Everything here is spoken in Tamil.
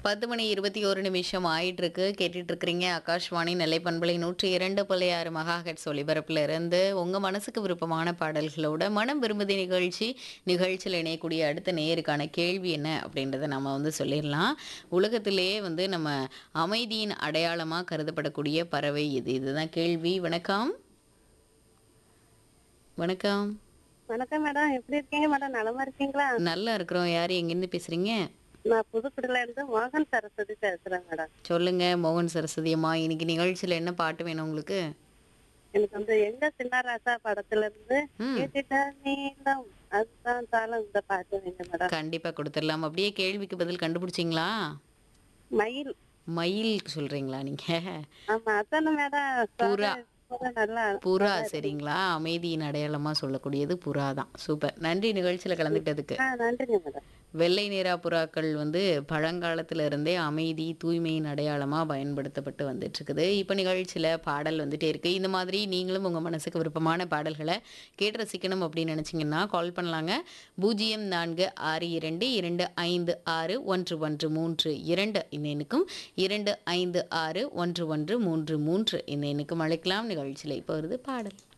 பத்து மணி இருபத்தி ஒரு நிமிஷம் ஆயிட்டு இருக்கு கேட்டுட்டு இருக்கிறீங்க ஆகாஷ்வாணி நெல்லை பண்பலை நூற்றி இரண்டு புள்ளி ஆறு மெகாஹெட்ஸ் ஒலிபரப்புல இருந்து உங்க மனசுக்கு விருப்பமான பாடல்களோட மனம் விரும்புதி நிகழ்ச்சி நிகழ்ச்சியில் இணையக்கூடிய அடுத்த நேருக்கான கேள்வி என்ன அப்படின்றத நம்ம வந்து சொல்லிடலாம் உலகத்திலேயே வந்து நம்ம அமைதியின் அடையாளமாக கருதப்படக்கூடிய பறவை இது இதுதான் கேள்வி வணக்கம் வணக்கம் வணக்கம் மேடம் எப்படி இருக்கீங்க மேடம் நலமா இருக்கீங்களா நல்லா இருக்கிறோம் யார் எங்கேருந்து பேசுறீங்க நான் புதுக்குடில இருந்து மோகன் சரஸ்வதி பேசுறேன் மேடம் சொல்லுங்க மோகன் சரஸ்வதி அம்மா இன்னைக்கு நிகழ்ச்சியில என்ன பாட்டு வேணும் உங்களுக்கு எனக்கு வந்து எங்க சின்ன ராசா படத்துல இருந்து ம். கேட்டுட்டா நீளம் அதுதான் தாளம் இந்த பாட்டு வேங்க மேடம் கண்டிப்பா கொடுத்துடலாம் அப்படியே கேள்விக்கு பதில் கண்டுபிடிச்சிங்களா மயில் மயில் சொல்றீங்களா நீங்க ஆமா அதானே மேடம் புறா. புறா நல்லா புறா சரிங்களா அமைதியின் அடையாளமா சொல்லக்கூடியது புறா தான் சூப்பர் நன்றி நிகழ்ச்சியில கலந்துக்கிட்டதுக்கு ஆ நன்றிங்க மேடம் வெள்ளை நிறா புறாக்கள் வந்து பழங்காலத்துல இருந்தே அமைதி தூய்மையின் அடையாளமா பயன்படுத்தப்பட்டு வந்துட்டு இருக்குது இப்போ நிகழ்ச்சியில பாடல் வந்துட்டே இருக்கு இந்த மாதிரி நீங்களும் உங்க மனசுக்கு விருப்பமான பாடல்களை கேட்டு ரசிக்கணும் அப்படின்னு நினைச்சீங்கன்னா கால் பண்ணலாங்க பூஜ்ஜியம் நான்கு ஆறு இரண்டு இரண்டு ஐந்து ஆறு ஒன்று ஒன்று மூன்று இரண்டு இந்த எண்ணுக்கும் இரண்டு ஐந்து ஆறு ஒன்று ஒன்று மூன்று மூன்று இந்த எண்ணுக்கும் அழைக்கலாம் நிகழ்ச்சியில இப்போ வருது பாடல்